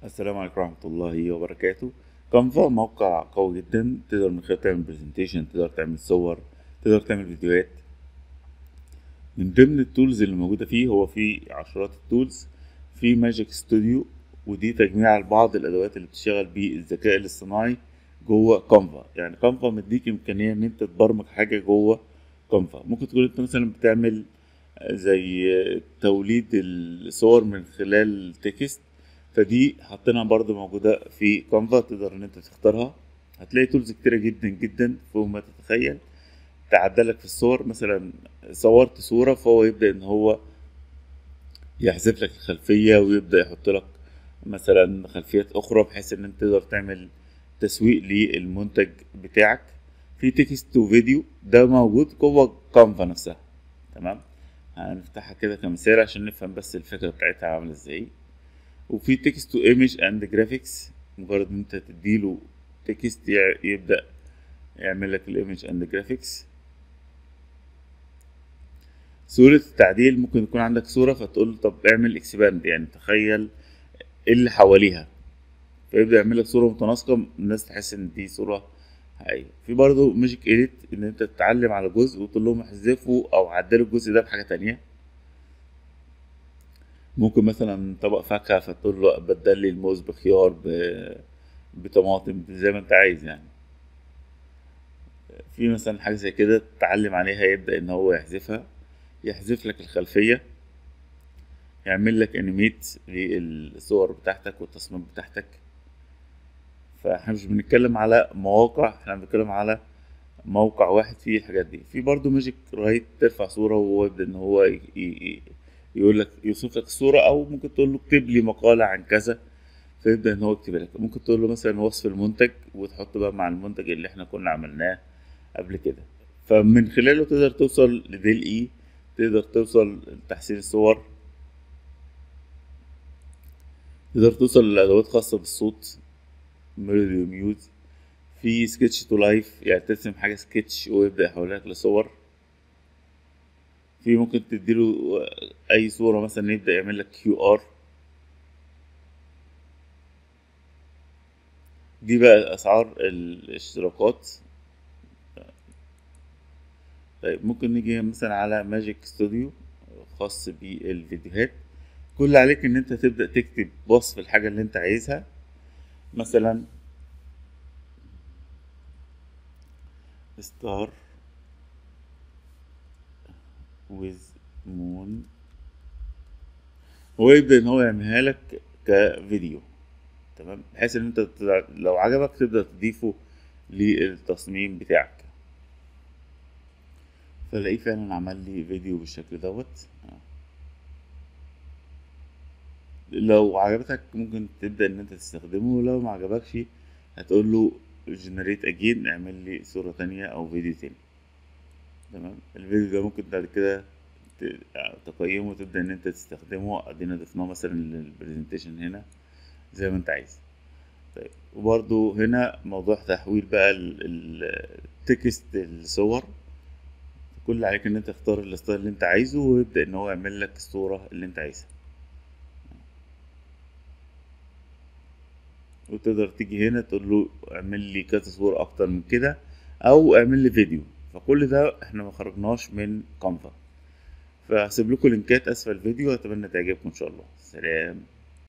السلام عليكم ورحمة الله وبركاته كانفا موقع قوي جدا تقدر من خلاله تعمل برزنتيشن تقدر تعمل صور تقدر تعمل فيديوهات من ضمن التولز اللي موجودة فيه هو في عشرات التولز في ماجيك ستوديو ودي تجميع لبعض الأدوات اللي بتشتغل بالذكاء الاصطناعي جوه كانفا يعني كانفا مديك إمكانية إن أنت تبرمج حاجة جوه كانفا ممكن تكون أنت مثلا بتعمل زي توليد الصور من خلال تكست فدي حاطينها برضو موجودة في كانفا تقدر ان انت تختارها هتلاقي تولز كتيرة جدا جدا فوق ما تتخيل تعدلك في الصور مثلا صورت صورة فهو يبدأ ان هو يحذف لك الخلفية ويبدأ يحط لك مثلا خلفيات اخرى بحيث ان انت تقدر تعمل تسويق للمنتج بتاعك في تكست وفيديو ده موجود جوه كانفا نفسها تمام هنفتحها كده كمثال عشان نفهم بس الفكرة بتاعتها عاملة ازاي وفي تكست تو ايمج اند جرافيكس مجرد ان انت تديله تكست يبدا يعمل لك الايمج اند جرافيكس صورة التعديل ممكن يكون عندك صورة فتقول له طب اعمل اكسباند يعني تخيل ايه اللي حواليها فيبدأ يعمل لك صورة متناسقة الناس تحس ان دي صورة حقيقية في برضه ماجيك ايديت ان انت تتعلم على جزء وتقول لهم احذفوا او عدلوا الجزء ده بحاجة تانية ممكن مثلا طبق فاكهة فتقول له بدل لي الموز بخيار ب... بطماطم زي ما انت عايز يعني في مثلا حاجة زي كده تتعلم عليها يبدأ ان هو يحذفها يحذف لك الخلفية يعمل لك انيميت للصور بتاعتك والتصميم بتاعتك فاحنا مش بنتكلم على مواقع احنا بنتكلم على موقع واحد فيه الحاجات دي في برضو ماجيك رايت ترفع صورة وهو يبدأ ان هو ي... ي... يقول لك يوصف لك الصورة أو ممكن تقول له اكتب لي مقالة عن كذا فيبدأ إن هو يكتب لك ممكن تقول له مثلا وصف المنتج وتحط بقى مع المنتج اللي إحنا كنا عملناه قبل كده فمن خلاله تقدر توصل لديل إي تقدر توصل لتحسين الصور تقدر توصل لأدوات خاصة بالصوت ميلودي وميوز في سكتش تو لايف يعني ترسم حاجة سكتش ويبدأ يحولها لك لصور في ممكن تديله اي صورة مثلا يبدأ يعمل لك كيو ار دي بقى اسعار الاشتراكات طيب ممكن نيجي مثلا على ماجيك ستوديو خاص بالفيديوهات كل اللي عليك ان انت تبدأ تكتب وصف الحاجة اللي انت عايزها مثلا ستار with moon هو يبدأ ان هو يعملها لك كفيديو تمام بحيث ان انت لو عجبك تبدأ تضيفه للتصميم بتاعك فلاقيه فعلا عمل لي فيديو بالشكل دوت لو عجبتك ممكن تبدأ ان انت تستخدمه ولو ما عجبكش هتقول له جنريت اجين اعمل لي صورة تانية او فيديو تاني تمام الفيديو ده ممكن بعد كده تقيمه وتبدأ إن أنت تستخدمه أدينا ضفناه مثلا للبرزنتيشن هنا زي ما أنت عايز طيب وبرضو هنا موضوع تحويل بقى التكست الصور كل اللي عليك إن أنت تختار الستايل اللي أنت عايزه ويبدأ إن هو يعمل لك الصورة اللي أنت عايزها وتقدر تيجي هنا تقول له اعمل لي كذا صورة أكتر من كده أو اعمل لي فيديو فكل ده احنا ما خرجناش من كانفا فهسيب لكم لينكات اسفل الفيديو اتمنى تعجبكم ان شاء الله سلام